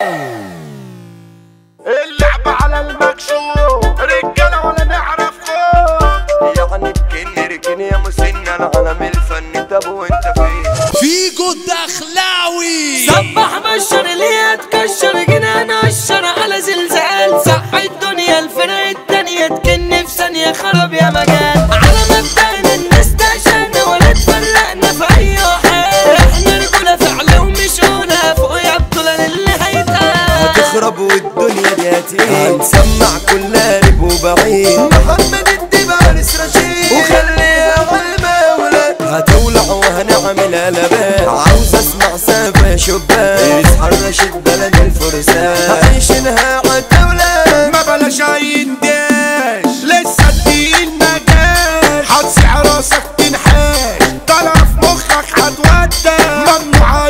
اللعبة على المكشوف رجالة ولا نعرف خوف يعني ركني ركني يا مسن العالم الفني طب وانت فين فيجو الدخلاوي صبح بشر ليه تكشر جنان اشر على زلزال صح الدنيا الفرق التانية تكن في ثانية خرب يا مجال على مبدأنا الناس تعشانا ولا تفرقنا في أي حال احنا رجولة فعل ومش هنا فوق يا بطولة اللي هيتقال هتخرب والدنيا دي هتقيل هنسمع كل قريب وبعيد محمد الدبارس رشيد وخليها عالمولى هتولع وهنعمل قلبات عاوز اسمع سافة شباك يصحى الرشيد بلد الفرسان عايشينها عالدولة ما بلاش ينداش لسه الدين ما جاش هتصيع راسك تنحاش طلع في مخك هتودع ممنوع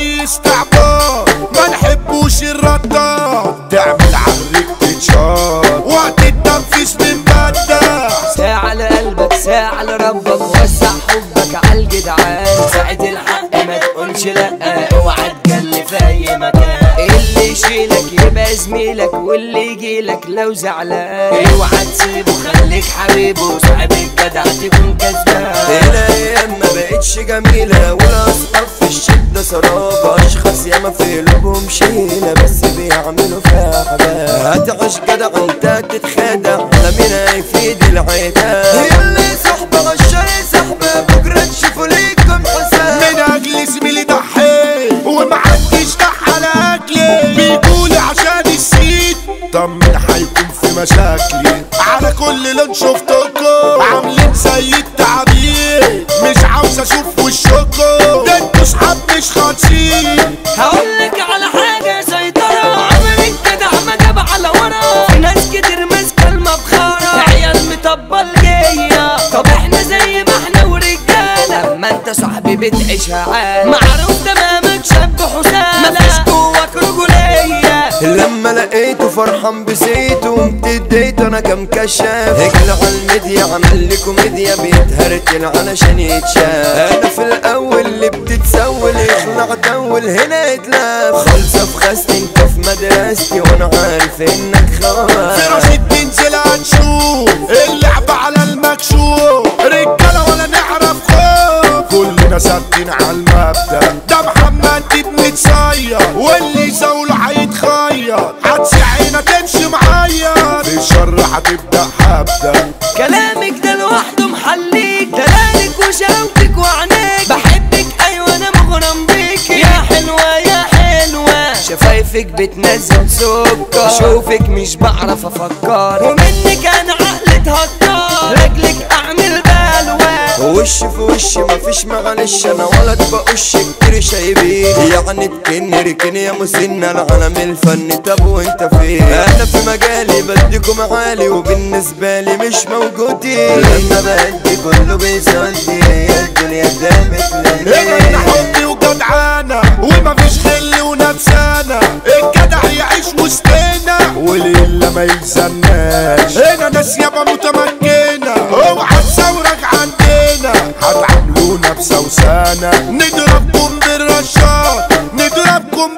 يستعبط ما نحبوش الرداد تعمل عقلك تتشاط وقت التنفيذ من بدع ساعة لقلبك ساعة لربك وسع حبك عالجدعان ساعة الحق ما تقولش لأ اوعى تجلي في أي مكان اللي يشيلك يبقى زميلك واللي يجيلك لو زعلان اوعى تسيبه خليك حبيبه صاحب الجدع تكون كسبان الايام ما بقتش جميلة ولا اصحاب في الشدة سراب اشخاص ياما في قلوبهم شيلة بس بيعملوا فيها حاجات هتعيش جدع انت تتخدع على مين هيفيد العتاب هي اللي صاحبة غشاي صاحبة بكرة تشوفوا ليكم حساب من اجل زميلي ضحيت ومحدش ضحى على اكلي بيقولي عشان السيد طمن هيكون في مشاكلي على كل لون شفتكم عاملين زي التعبير مش عاوز اشوف وشكم ده انتوا صحاب مش خالصين هقولك على حاجة سيطرة عمل الجدع ما جاب على ورا في ناس كتير ماسكة المبخرة عيال مطبل جاية طب احنا زي ما احنا ورجالة ما انت صاحبي بتعيشها عال معروف تمامك شاب حسام مفيش جواك رجولية لما لقيته فرحان بسيته قمت اديت انا كام كشاف هجل على الميديا عمل لي كوميديا بيتهرتل علشان يتشاف انا في الاول اللي بتتسول يخلع دول هنا يتلاف خالصة في خاستي انت في مدرستي وانا عارف انك في خلاص رشيد تنزل هتشوف اللعبة على المكشوف رجالة ولا نعرف خوف كلنا ثابتين على المبدأ ده محمد ابن تصير واللي يزاوله هيتخير هتسعينا تمشي معايا في الشر هتبدأ هبدأ كلامك ده لوحده محليك دلالك وشوكك وعنيك بحبك ايوه انا مغرم بيك يا حلوة يا حلوة شفايفك بتنزل سكر شوفك مش بعرف افكر ومنك انا عقلي اتهكر رجلك اعمل بلوى وش في وش مفيش معلش انا ولد بقش كتير شايبين يعني تكن ركن يا مسن العالم الفني طب وانت فين انا في مجالي بديكم عالي وبالنسبه لي مش موجودين لما بدي كله بيسالني هي الدنيا دامت هنا لي حبي وجدعانة ومفيش غل ونفسانة الجدع يعيش وسطنا وليلة ما يلزمناش هنا ناس يابا متمكنة اوعى تصورك عندنا هتعاملونا بسوسانة نضربكم بالرشاش نضربكم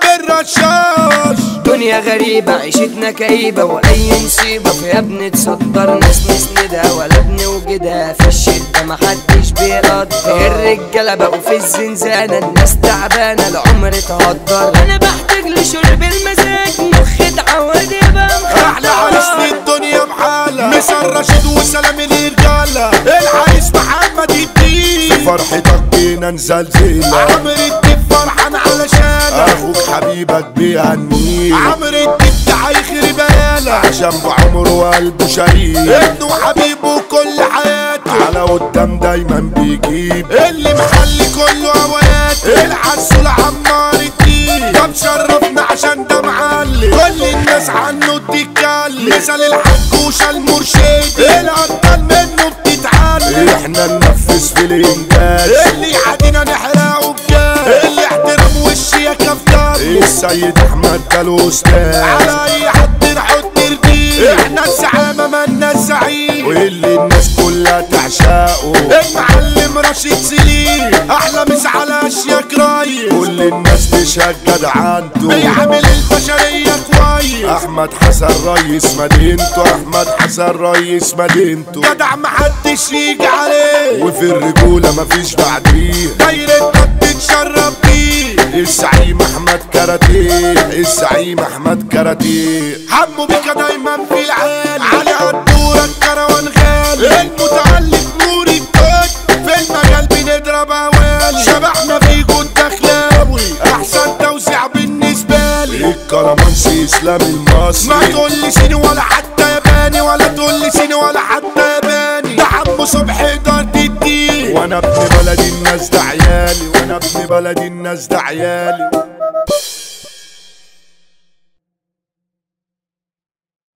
بالرشاش دنيا غريبة عيشتنا كئيبة وأي مصيبة فيها بنتصدر ناس نسندها ولا بنوجدها في الشدة محدش بيقدر الرجالة بقوا في الزنزانة الناس تعبانة العمر اتهدر أنا بحتاج لشرب المزاج مخي اتعود يبقى احلى عريس في الدنيا بحالة مسر رشيد وسلام الرجالة العريس محمد الدين في فرحتك جينا نزلزلة عمرو الدين فرحان علشان اخوك حبيبك بيهنيك عمرو الدين ده هيخرب بالك عشان بعمره وقلبه شريك ابنه وحبيبه كل حياته على قدام دايما بيجيب اللي محلي كله هواياته العسول عمار الدين ده مشرفنا عشان ده معلم كل الناس عنه بتتكلم مثل الحجوشة المرشد الأبطال منه بتتعلم احنا ننفذ في الإنجاز اللي يعادينا نحرقه بجاز اللي احترام وشي يا كفتاب السيد أحمد ده الأستاذ على أي حد نحط البيت احنا الزعامة مالنا الزعيم واللي الناس كلها تعشقه المعلم رشيد سليم أحلى مسا على أشياء رايق كل الناس يشهد جدع عنده يعمل البشرية كويس احمد حسن رئيس مدينته احمد حسن رئيس مدينته جدع محدش يجي عليه وفي الرجولة مفيش بعديه دايرتنا بتتشرب بيه الزعيم احمد كاراتيه الزعيم احمد كاراتيه حمو بيكا دايما في العالي على قدورك كروان غالي المتعلق نوري الكوت في المجال بنضرب اوالي شبحنا في جود دخلاوي احسن توزيع بالنسبه لي الكرمانسي اسلام المصري ما تقول لي سيني ولا حتى ياباني ولا تقول لي سيني ولا حتى ياباني ده عمو صبحي اداره الدين وانا ابن بلدي الناس ده عيالي وانا ابن بلدي الناس ده عيالي